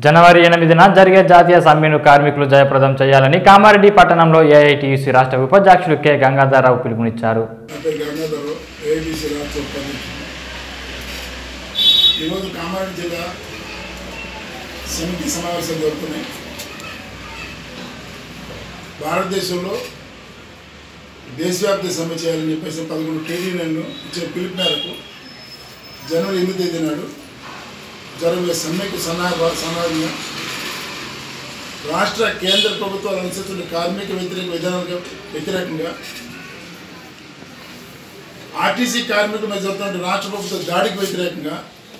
జనవరి ఎనిమిదిన జరిగే జాతీయ సమ్మెను కార్మికులు జయప్రదం చేయాలని కామారెడ్డి పట్టణంలో ఏఐటీయూసీ రాష్ట్ర ఉపాధ్యక్షులు కె గంగాధరరావు పిలుపునిచ్చారు నా పేరు గంగాధరరావు ఏబీసీ రాష్ట్ర ఉపాధ్యక్షుడు ఈరోజు కామారెడ్డి జిల్లా సమితి సమావేశాలు జరుగుతున్నాయి భారతదేశంలో దేశవ్యాప్త సమ్మె చేయాలని చెప్పేసి పదకొండు టీడీలను ఇచ్చిన పిలుపు మేరకు జనవరి ఎనిమిది తేదీ నాడు జరగే సమ్మెకు సన్నాహ సన్నాహంగా రాష్ట్ర కేంద్ర ప్రభుత్వాలు అనుసరిస్తున్న కార్మిక వ్యతిరేక విధానాలకు వ్యతిరేకంగా ఆర్టీసీ కార్మికుల మీద జరుగుతున్న రాష్ట్ర ప్రభుత్వ దాడికి వ్యతిరేకంగా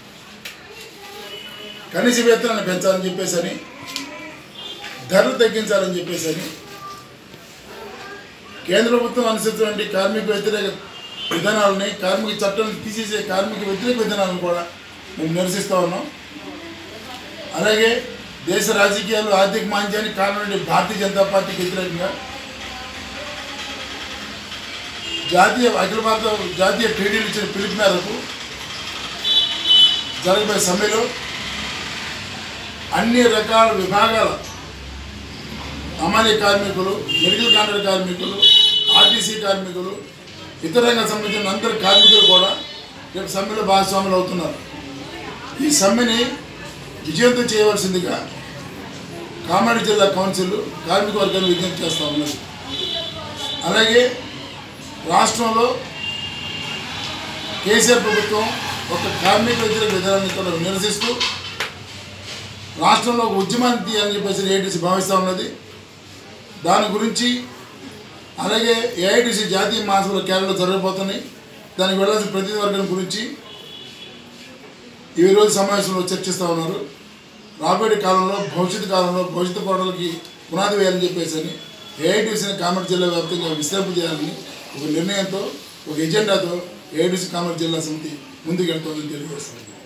కనీస వేతనాన్ని పెంచాలని చెప్పేసి అని ధరలు తగ్గించాలని చెప్పేసి అని కేంద్ర ప్రభుత్వం అనుసరించినటువంటి కార్మిక వ్యతిరేక విధానాలని కార్మిక చట్టాలను తీసేసే కార్మిక వ్యతిరేక విధానాలను కూడా మేము నిరసిస్తూ ఉన్నాం అలాగే దేశ రాజకీయాలు ఆర్థిక మాంద్యానికి కారణమైన భారతీయ జనతా పార్టీకి వ్యతిరేకంగా జాతీయ అఖిల భారత జాతీయ టీడీలు ఇచ్చిన పిలుపు మేరకు జరగబోయే సమ్మెలో అన్ని రకాల విభాగాల అమాలి కార్మికులు మెడికల్ కాంట్రాక్ట్ కార్మికులు ఆర్టీసీ కార్మికులు ఇతర రంగం సంబంధించిన అందరు కార్మికులు కూడా రేపు సమ్మెలో భాగస్వాములు అవుతున్నారు ఈ సమ్మెని విజయవంతం చేయవలసిందిగా కామారెడ్డి జిల్లా కౌన్సిల్ కార్మిక వర్గాన్ని విజ్ఞప్తి చేస్తూ ఉన్నది అలాగే రాష్ట్రంలో కేసీఆర్ ప్రభుత్వం ఒక కార్మిక వ్యతిరేక విధానాన్ని కూడా నిరసిస్తూ రాష్ట్రంలో ఒక ఉద్యమాన్ని తీయాలని చెప్పేసి ఏఐటీసీ భావిస్తూ ఉన్నది దాని గురించి అలాగే ఏఐటీసీ జాతీయ మహాసభలు కేరళలో జరగబోతున్నాయి దానికి వెళ్ళాల్సిన ప్రతినిధి వర్గం గురించి ఈ రోజు సమావేశంలో చర్చిస్తూ ఉన్నారు రాబోయే కాలంలో భవిష్యత్తు కాలంలో భవిష్యత్తు పోరాటాలకి పునాది వేయాలని చెప్పేసి అని ఏఐటీసీని కామారెడ్డి జిల్లా వ్యాప్తంగా విస్తరింపు చేయాలని ఒక నిర్ణయంతో ఒక ఎజెండాతో ఏఐటీసీ కామారెడ్డి జిల్లా సమితి ముందుకెళ్తోందని తెలియజేస్తుంది